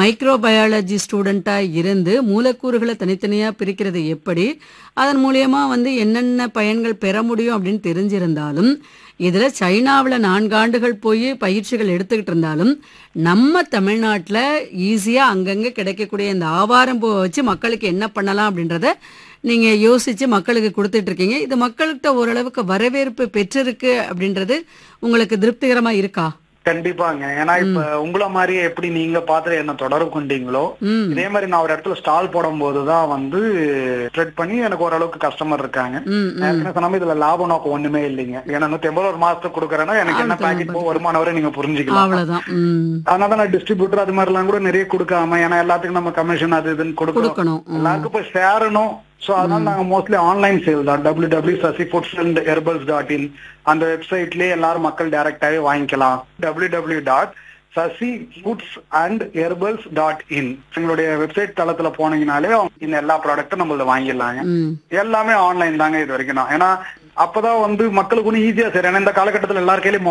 Microbiology ஸ்டூடெண்டா இருந்து மூலக்கூறுகளை தனித்தனியா பிரிக்கிறது எப்படி அதன் மூலியமா வந்து என்னென்ன பயன்கள் பெற முடியும் அப்படின்னு தெரிஞ்சிருந்தாலும் இதுல சைனாவுல நான்கு ஆண்டுகள் போய் பயிற்சிகள் எடுத்துக்கிட்டு இருந்தாலும் நம்ம தமிழ்நாட்டுல ஈஸியா அங்கங்க கிடைக்கக்கூடிய இந்த ஆவாரம் பூவை வச்சு மக்களுக்கு என்ன பண்ணலாம் அப்படின்றத நீங்க யோசிச்சு மக்களுக்கு கொடுத்துட்டு இருக்கீங்க இது மக்கள்கிட்ட ஓரளவுக்கு வரவேற்பு பெற்றிருக்கு அப்படின்றது உங்களுக்கு திருப்திகரமா இருக்கா கண்டிப்பாங்க ஏன்னா இப்ப உங்கள மாதிரியே எப்படி நீங்க பார்த்து என்ன தொடர்பு கொண்டீங்களோ ம் இதே மாதிரி நான் ஒரு இடத்துல ஸ்டால் போடும் போதுதான் வந்து ஸ்ப்ரெட் பண்ணி எனக்கு ஓரளவுக்கு கஸ்டமர் இருக்காங்க ம் ம் ஏற்கனவே சொன்ன மாதிரி இதுல லாப நோக்கம் ஒண்ணுமே இல்லைங்க ஏன்னா நூத்தி எண்பது ஒரு மாசத்துக்கு கொடுக்குறேன்னா எனக்கு என்ன பாக்கெட் போ வருமானம் வரை நீங்க புரிஞ்சுக்கலாம் அவ்வளவுதான் ம் அதனால நான் டிஸ்ட்ரிபியூட்டர் அது மாதிரி எல்லாம் கூட நிறைய கொடுக்காம ஏன்னா எல்லாத்துக்கும் நம்ம கமிஷன் அது இதுன்னு கொடுக்கணும் கொடுக்கணும் ம். எல்லாருக்கும் போய் சேரணும் சோ அதனால நாங்க மோஸ்ட்லி ஆன்லைன் சேல் தான் W W Sasi foods and herbals dot in அந்த வெப்சைட்லயே எல்லாரும் மக்கள் டைரக்டாவே வாங்கிக்கலாம் W W dot Sasi foods and herbals dot in எங்களுடைய வெப்சைட் தளத்துல போனீங்கனாலே இந்த எல்லா ப்ராடக்ட்டும் நம்மள வாங்கிடலாங்க ம் எல்லாமே ஆன்லைன் தாங்க இது வரைக்கும் நான் ஏன்னா அப்பதான் வந்து மக்களுக்கு ஒன்றும் ஈஸியா சரி ஏன்னா இந்த காலகட்டத்துல எல்லார் கையிலயும்